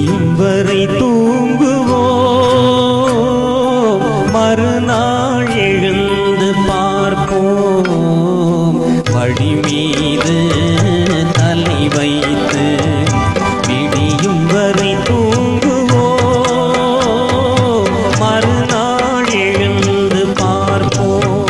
விடியும் வரை தூங்குவோம் மறுநாள் எழுந்து பார்ப்போம் மடி மீது தலை வைத்து விடியும் வரை தூங்குவோம் மறுநாள் எழுந்து பார்ப்போம்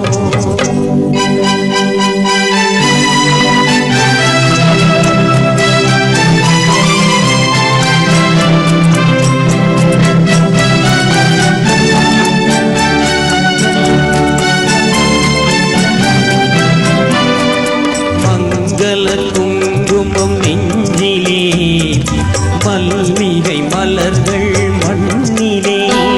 மங்கள குங்குமம் நெஞ்சிலே மல்லிகை மலர்கள் மண்ணிலே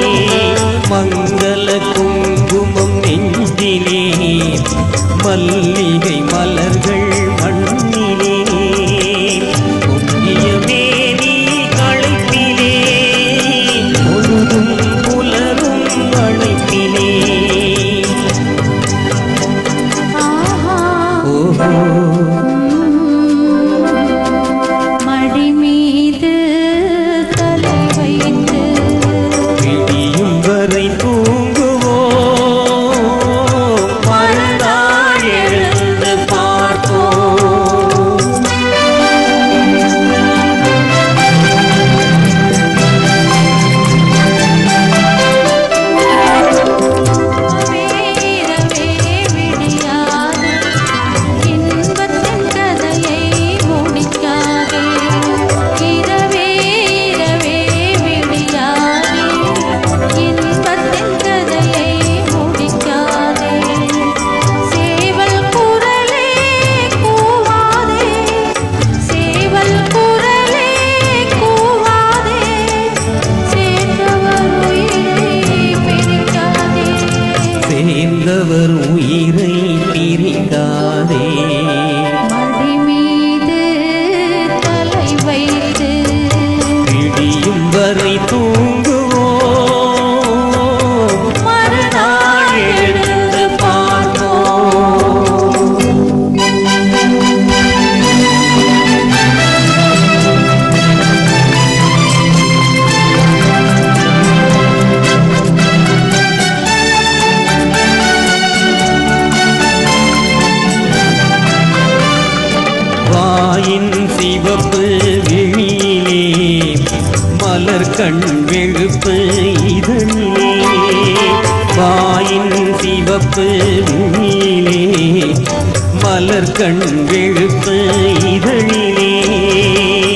மங்கள குங்குமம் நெஞ்சிலே மல்லிகை மலர்கள் மண்ணிலே பொங்கிய மேனி களைப்பிலே பொழுதும் புலரும் அழைப்பிலே ஆஹா ஓஹோ மடி மீது தலை வைத்து விடியும் வரை தூங்குவோம் மறுநாள் எழுந்து பார்ப்போம் இரவே விடியாது இன்பத்தின் கதையை முடிக்காதே இரவே இரவே விடியாது இன்பத்தின் கதையை முடிக்காதே சேவல் குரலே கூவாதே சேவல் குரலே கூவாதே சேர்ந்தவர் உயிரை பிரிக்காதே சேர்ந்தவர் உயிரை பிரிக்காதே மடி மீது தலை வைத்து விடியும் வரை தூங்குவோம் மறுநாள் எழுந்து பார்ப்போம் வாயின் சிவப்பு விழியிலே மலர் கண் வெளுப்பு இதழிலே வாயின் சிவப்பு விழியிலே மலர் கண் வெளுப்பு இதழிலே